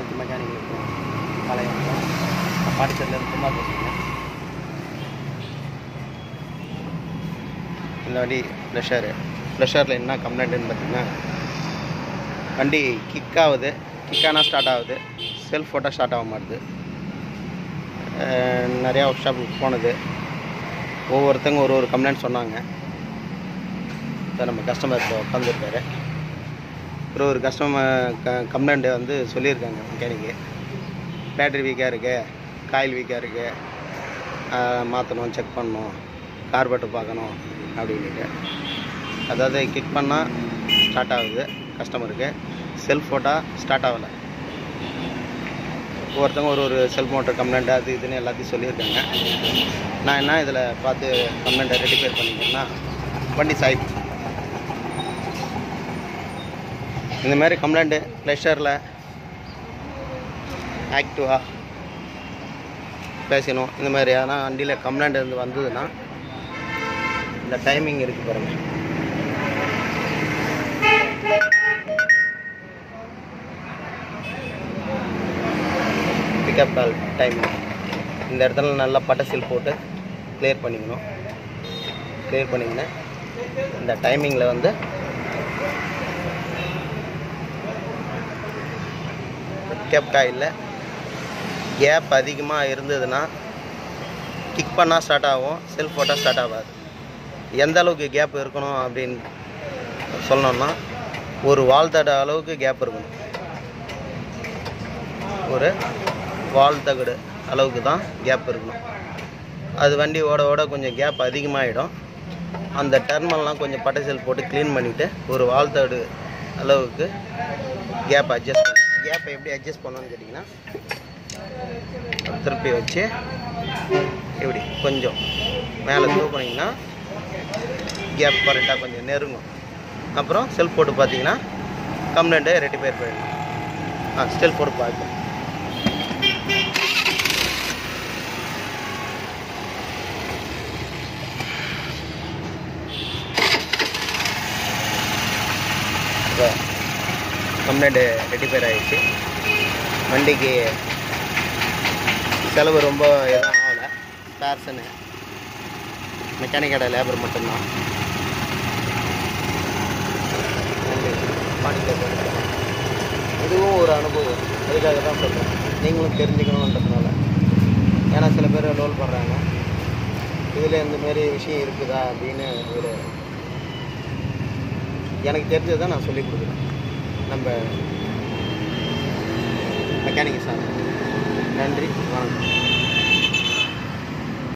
அனைத்து மெக்கானிக்களுக்கும் காலை வணக்கம் நான் பாண்டிச்சேரியிலேருந்து குமார் பேசுகிறேன் இந்த வண்டி ப்ளஷரு ப்ளஷரில் என்ன கம்ப்ளைண்ட்டுன்னு பார்த்தீங்கன்னா வண்டி கிக் ஆகுது கிக் ஆனால் ஸ்டார்ட் ஆகுது செல்ஃப் ஃபோட்டோ ஸ்டார்ட் ஆக மாட்டுது அஹ் நிறையா ஒர்க் ஷாப்புக்கு போனது ஒவ்வொருத்தங்க ஒரு ஒரு கம்ப்ளைண்ட் சொன்னாங்க இப்போ நம்ம கஸ்டமர் இப்போ உட்காந்துருக்காரு ஒரு ஒரு கஸ்டமர் க கம்ப்ளைண்ட்டு வந்து சொல்லியிருக்காங்க மெக்கானிக்கு பேட்டரி வீக்காக இருக்கு காயில் வீக்காக இருக்கு மாற்றணும் செக் பண்ணணும் கார்பெட்டர் பார்க்கணும் அப்படின்ட்டு அதாவது கிக் பண்ணால் ஸ்டார்ட் ஆகுது கஸ்டமருக்கு செல்ஃப் ஃபோட்டோ ஸ்டார்ட் ஆகலை ஒவ்வொருத்தவங்க ஒரு ஒரு செல்ஃப் மோட்டர் கம்ப்ளைண்ட் அது இதுன்னு எல்லாத்தையும் சொல்லியிருக்காங்க நான் என்ன இதில் பார்த்து கம்ப்ளைண்ட்டை ரெட்டிஃபை பண்ணிக்கிறேன்னா வண்டி சாய்ப்பு இந்த மாதிரி கம்ப்ளைண்ட்டு ப்ளஷரில் ஆக்டிவா பேசணும் இந்த மாதிரி எதனா வண்டியில் கம்ப்ளைண்ட் இருந்து வந்ததுன்னா இந்த டைமிங் இருக்குது பாருங்க பிக்கப் கால் டைமிங் இந்த இடத்துல நல்லா பட்டசில் போட்டு கிளியர் பண்ணிக்கணும் கிளியர் பண்ணிங்கன்னா இந்த டைமிங்கில் வந்து பிக்கப் காயில் கேப் அதிகமாக இருந்ததுன்னா கிக் பண்ணால் ஸ்டார்ட் ஆகும் செல்ஃப் போட்டால் ஸ்டார்ட் ஆகாது எந்த அளவுக்கு கேப் இருக்கணும் அப்படின்னு சொல்லணும்னா ஒரு வால் தட அளவுக்கு கேப் இருக்கணும் ஒரு வால் தகடு அளவுக்கு தான் கேப் இருக்கணும் அது வண்டி ஓட ஓட கொஞ்சம் கேப் அதிகமாகிடும் அந்த டர்மெல்லாம் கொஞ்சம் பட்டைசல் போட்டு க்ளீன் பண்ணிவிட்டு ஒரு வால் தகடு அளவுக்கு கேப் அட்ஜஸ்ட் பண்ணணும் கேப்பை எப்படி அட்ஜஸ்ட் பண்ணணும்னு கேட்டிங்கன்னா திருப்பி வச்சு இப்படி கொஞ்சம் மேலே தூக்குனீங்கன்னா கேப் கரெக்டாக கொஞ்சம் நெருங்கும் அப்புறம் செல்ஃப் போட்டு பார்த்தீங்கன்னா கம்ப்ளைண்ட்டை ரெட்டிஃபை பண்ணிடணும் ஆ செல்ஃப் போட்டு பார்ப்போம் இப்போ கம்ப்ளைண்ட்டு ரெட்டிஃபை ஆகிடுச்சு வண்டிக்கு செலவு ரொம்ப எதுவும் ஆகலை பேர்சனு மெக்கானிக் கடை லேபர் மட்டும்தான் இதுவும் ஒரு அனுபவம் அதுக்காக தான் சொல்கிறேன் நீங்களும் தெரிஞ்சுக்கணுன்றதுனால ஏன்னா சில பேர் லோல் பண்ணுறாங்க இதில் இந்த மாதிரி விஷயம் இருக்குதா அப்படின்னு ஒரு எனக்கு தெரிஞ்சதை நான் சொல்லி கொடுக்குறேன் நம்ம மெக்கானிக் சார் நன்றி வணக்கம்